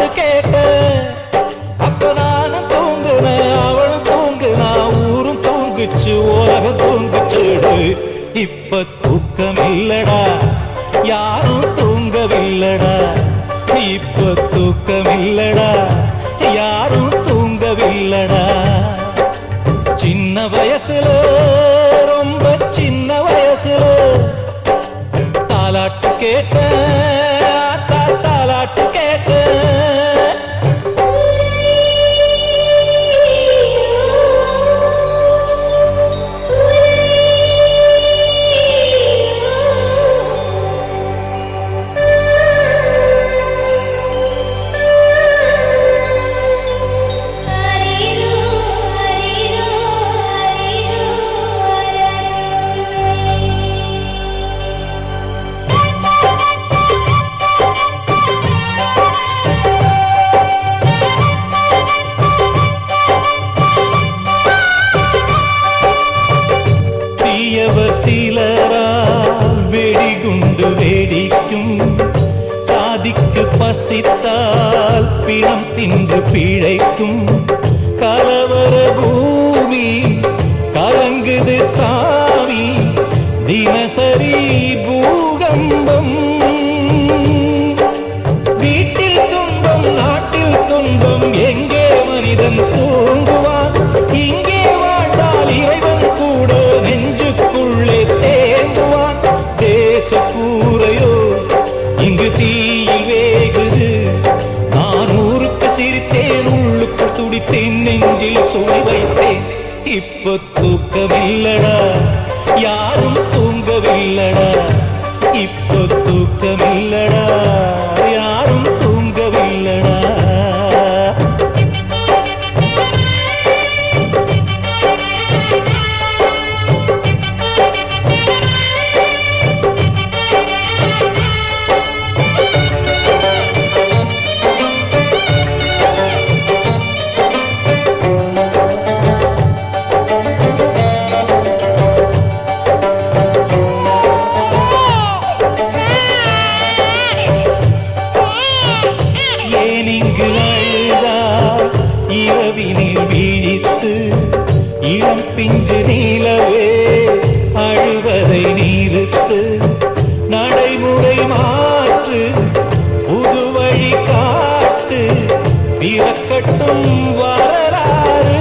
தாலாட்டு கேட்ட அப்ப நானும் தூங்குன அவளும் தூங்குனா ஊரும் தூங்குச்சு உலகம் தூங்குச்சுடு இப்ப தூக்கம் இல்லடா யாரும் தூங்கவில்லடா இப்ப தூக்கம் இல்லடா யாரும் தூங்கவில்லடா சின்ன வயசுல ரொம்ப சின்ன வயசுல தாலாட்டு கேட்ட தாலாட்டு கேட்ட தீயவர் சிலரால் வெடிகுண்டு வேடிக்கும் சாதிக்கு பசித்தால் பிணம் தின்று பிழைக்கும் கலவர பூமி கலங்குது சாமி தினசரி பூகம்பம் வீட்டில் துன்பம் நாட்டில் துன்பம் எங்கே மனிதன் தூங்குவான் இங்கே வாழ்ந்தால் இறைவன் கூட நெஞ்சுக்குள்ளே தேங்குவான் தேச கூரையோ இங்கு தீயில் வேகுது நான் ஊருக்கு சிரித்தேன் உள்ளுக்குள் துடித்தேன் நெஞ்சில் சுவை வைத்தேன் இப்ப தூக்கமில்லடா யாரும் தூங்கவில்லடா இப்ப தூக்கமில்லடா யாரும் தூங்கவில்லடா ஏன் இங்கு அழுதார் இரவினில் விழித்து இளம் பிஞ்சு நீலவே அழுவதை நீருத்து நடைமுறை மாற்று புது வழி காட்டு பிறக்கட்டும் வரலாறு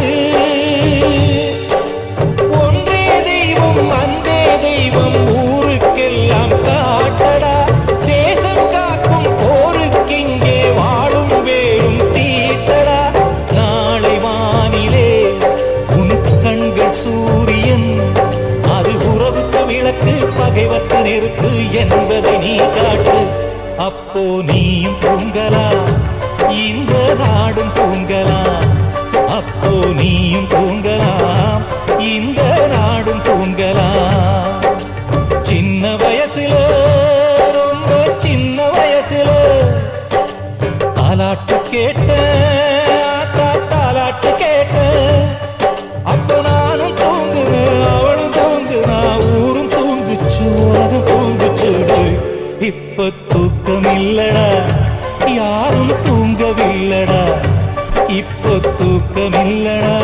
ஒன்றே தெய்வம் அந்தே தெய்வம் ஊருக்கெல்லாம் காட்டடா தேசம் காக்கும் போருக்கிங்கே வாழும் வேறும் தீட்டடா நாளை வானிலே உன் கண்கள் சூரியன் அது உறவுக்கு விளக்கு பகைவர்க்கு நெருப்பு என்பதை நீ காட்டு அப்போ நீயும் தூங்கலாம் இந்த நாடும் தூங்கலாம் அப்போ நீயும் தூங்கலாம் இந்த நாடும் தூங்கலாம் சின்ன வயசுல ரொம்ப சின்ன வயசுல தாலாட்டு கேட்ட ஆத்தா தாலாட்டு கேட்ட அப்ப நானும் தூங்குனேன் அவளும் தூங்குனா ஊரும் தூங்குச்சு உலகம் தூங்குச்சுடு இப்ப தூக்கம் இல்லடா யாரும் தூங்கவில்லடா இப்ப தூக்கம் இல்லடா